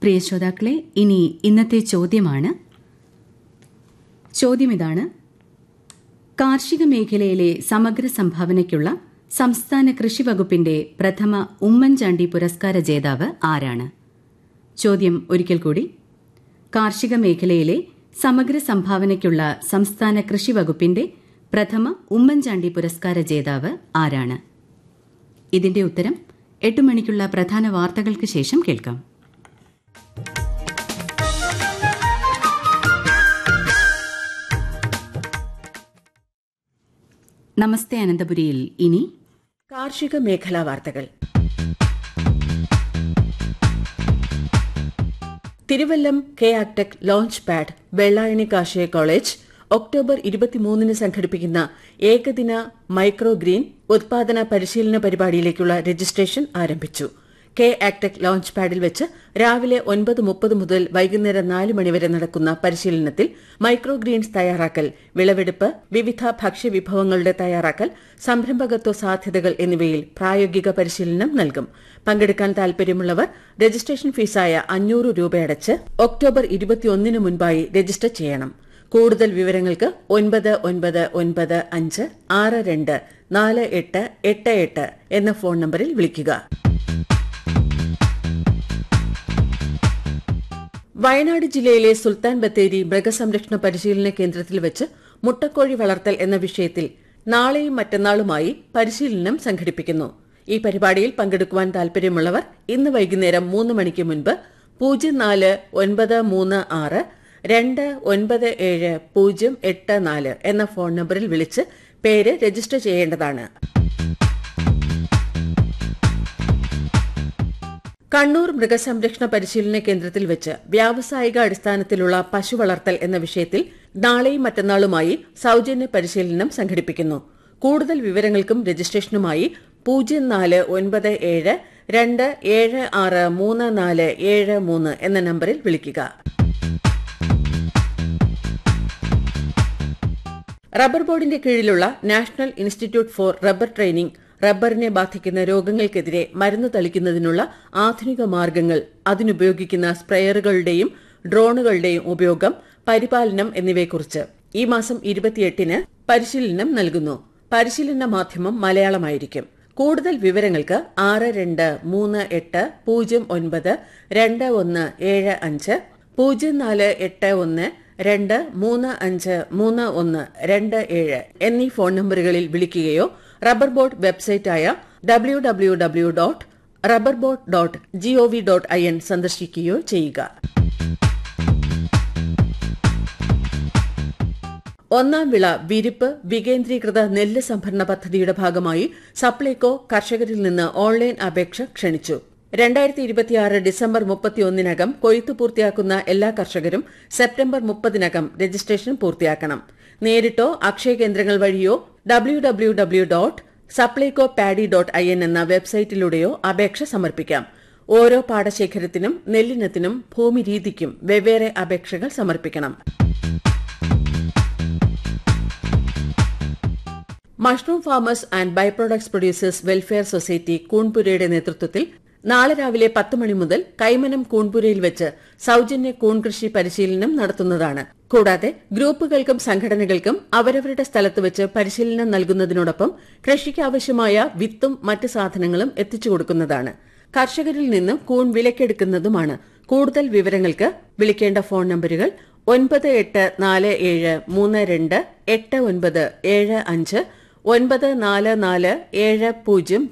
പ്രിയ ശ്രോതാക്കളെ ഇനി ഇന്നത്തെ ചോദ്യമാണ് ചോദ്യം ഇതാണ് കാർഷിക മേഖലയിലെ സമഗ്ര സംഭാവനയ്ക്കുള്ള സംസ്ഥാന കൃഷി വകുപ്പിന്റെ പ്രഥമ ഉമ്മൻചാണ്ടി പുരസ്കാര ജേതാവ് ആരാണ് ചോദ്യം ഒരിക്കൽ കൂടി കാർഷിക മേഖലയിലെ സമഗ്ര സംഭാവനയ്ക്കുള്ള സംസ്ഥാന കൃഷി വകുപ്പിന്റെ പ്രഥമ ഉമ്മൻചാണ്ടി പുരസ്കാര ജേതാവ് ആരാണ് ഇതിന്റെ ഉത്തരം എട്ട് മണിക്കുള്ള പ്രധാന വാർത്തകൾക്ക് ശേഷം കേൾക്കാം നമസ്തേ അനന്തപുരിയിൽ ഇനി കാർഷിക മേഖലാ വാർത്തകൾ Thiruvallam K Agtech launch pad Vellayani കാർഷിക കോളേജ് ഒക്ടോബർ ഇരുപത്തിമൂന്നിന് സംഘടിപ്പിക്കുന്ന ഏകദിന മൈക്രോ ഗ്രീൻ ഉത്പാദന പരിശീലന പരിപാടിയിലേക്കുള്ള രജിസ്ട്രേഷൻ ആരംഭിച്ചു കെ ആക്ടെക് ലോഞ്ച് പാഡിൽ വെച്ച് രാവിലെ ഒൻപത് മുപ്പത് മുതൽ വൈകുന്നേരം നാല് മണിവരെ നടക്കുന്ന പരിശീലനത്തിൽ മൈക്രോ ഗ്രീൻസ് തയ്യാറാക്കൽ വിളവെടുപ്പ് വിവിധ ഭക്ഷ്യവിഭവങ്ങളുടെ തയ്യാറാക്കൽ സംരംഭകത്വ സാധ്യതകൾ എന്നിവയിൽ പ്രായോഗിക പരിശീലനം നൽകും പങ്കെടുക്കാൻ താൽപര്യമുള്ളവർ രജിസ്ട്രേഷൻ ഫീസായ അഞ്ഞൂറ് രൂപയടച്ച് ഒക്ടോബർ ഇരുപത്തിയൊന്നിന് മുൻപായി രജിസ്റ്റർ ചെയ്യണം കൂടുതൽ വിവരങ്ങൾക്ക് ഒൻപത് ഒൻപത് ഒൻപത് അഞ്ച് ആറ് രണ്ട് നാല് എട്ട് എട്ട് എട്ട് എന്ന ഫോൺ നമ്പറിൽ വിളിക്കുക വയനാട് ജില്ലയിലെ സുൽത്താൻ ബത്തേരി മൃഗസംരക്ഷണ പരിശീലന കേന്ദ്രത്തിൽ വെച്ച് മുട്ടക്കോഴി വളർത്തൽ എന്ന വിഷയത്തിൽ നാളെയും മറ്റന്നാളുമായി പരിശീലനം സംഘടിപ്പിക്കുന്നു ഈ പരിപാടിയിൽ പങ്കെടുക്കുവാൻ താൽപര്യമുള്ളവർ ഇന്ന് വൈകുന്നേരം മൂന്ന് മണിക്ക് മുൻപ് പൂജ്യം നാല് ഒൻപത് മൂന്ന് ആറ് രണ്ട് ഒൻപത് ഏഴ് പൂജ്യം എട്ട് നാല് എന്ന ഫോൺ നമ്പറിൽ വിളിച്ച് പേര് രജിസ്റ്റർ ചെയ്യേണ്ടതാണ് കണ്ണൂർ മൃഗസംരക്ഷണ പരിശീലന കേന്ദ്രത്തിൽ വെച്ച് വ്യാവസായിക അടിസ്ഥാനത്തിലുള്ള പശു വളർത്തൽ എന്ന വിഷയത്തിൽ നാളെയും മറ്റന്നാളുമായി സൌജന്യ പരിശീലനം സംഘടിപ്പിക്കുന്നു കൂടുതൽ വിവരങ്ങൾക്കും രജിസ്ട്രേഷനുമായി പൂജ്യം നാല് ഒൻപത് ഏഴ് രണ്ട് ഏഴ് ആറ് മൂന്ന് നാല് ഏഴ് മൂന്ന് എന്ന നമ്പറിൽ വിളിക്കുക റബ്ബർ ബോർഡിന്റെ കീഴിലുള്ള national institute for rubber training റബ്ബറിനെ ബാധിക്കുന്ന രോഗങ്ങൾക്കെതിരെ മരുന്ന് തളിക്കുന്നതിനുള്ള ആധുനിക മാർഗങ്ങൾ അതിനുപയോഗിക്കുന്ന സ്പ്രേയറുകളുടെയും ഡ്രോണുകളുടെയും ഉപയോഗം പരിപാലനം എന്നിവയെക്കുറിച്ച് ഈ മാസം ഇരുപത്തിയെട്ടിന് പരിശീലനം നൽകുന്നു പരിശീലന മാധ്യമം മലയാളമായിരിക്കും കൂടുതൽ വിവരങ്ങൾക്ക് ആറ് രണ്ട് മൂന്ന് എട്ട് പൂജ്യം ഒൻപത് രണ്ട് ഒന്ന് ഏഴ് അഞ്ച് പൂജ്യം നാല് എട്ട് ഒന്ന് രണ്ട് മൂന്ന് അഞ്ച് മൂന്ന് ഒന്ന് രണ്ട് ഏഴ് എന്നീ ഫോൺ നമ്പറുകളിൽ വിളിക്കുകയോ റബ്ബർ ബോർഡ് വെബ്സൈറ്റായ W W W dot rubber board dot G O V dot I N സന്ദർശിക്കുകയോ ചെയ്യുക ഒന്നാം വിള വിരിപ്പ് വികേന്ദ്രീകൃത നെല്ല് സംഭരണ പദ്ധതിയുടെ ഭാഗമായി സപ്ലൈകോ കർഷകരിൽ നിന്ന് ഓൺലൈൻ അപേക്ഷ ക്ഷണിച്ചു രണ്ടായിരത്തി ഇരുപത്തിയാറ് ഡിസംബർ മുപ്പത്തിയൊന്നിനകം കൊയ്ത്തു പൂർത്തിയാക്കുന്ന എല്ലാ കർഷകരും സെപ്റ്റംബർ മുപ്പതിനകം രജിസ്ട്രേഷൻ പൂർത്തിയാക്കണം നേരിട്ടോ അക്ഷയ കേന്ദ്രങ്ങൾ വഴിയോ W W W dot Supplyco paddy dot I N എന്ന വെബ്സൈറ്റിലൂടെയോ അപേക്ഷ സമർപ്പിക്കാം ഓരോ പാടശേഖരത്തിനും നെല്ലിനത്തിനും ഭൂമി രീതിക്കും വെവ്വേറെ അപേക്ഷകൾ സമർപ്പിക്കണം mushroom farmers and by products producers welfare society കൂൺപുരയുടെ നേതൃത്വത്തിൽ നാളെ രാവിലെ പത്ത് മണി മുതൽ കൈമനം കൂൺപുരയിൽ വെച്ച് സൌജന്യ കൂൺ കൃഷി പരിശീലനം നടത്തുന്നതാണ് കൂടാതെ ഗ്രൂപ്പുകൾക്കും സംഘടനകൾക്കും അവരവരുടെ സ്ഥലത്ത് വെച്ച് പരിശീലനം നൽകുന്നതിനോടൊപ്പം കൃഷിക്ക് ആവശ്യമായ വിത്തും മറ്റ് സാധനങ്ങളും എത്തിച്ചു കൊടുക്കുന്നതാണ് കർഷകരിൽ നിന്ന് കൂൺ വിലക്കെടുക്കുന്നതുമാണ് കൂടുതൽ വിവരങ്ങൾക്ക് വിളിക്കേണ്ട ഫോൺ നമ്പറുകൾ ഒൻപത് എട്ട് നാല് ഏഴ് മൂന്ന് രണ്ട് എട്ട് ഒൻപത് ഏഴ് അഞ്ച് ഒൻപത് നാല് നാല് ഏഴ് പൂജ്യം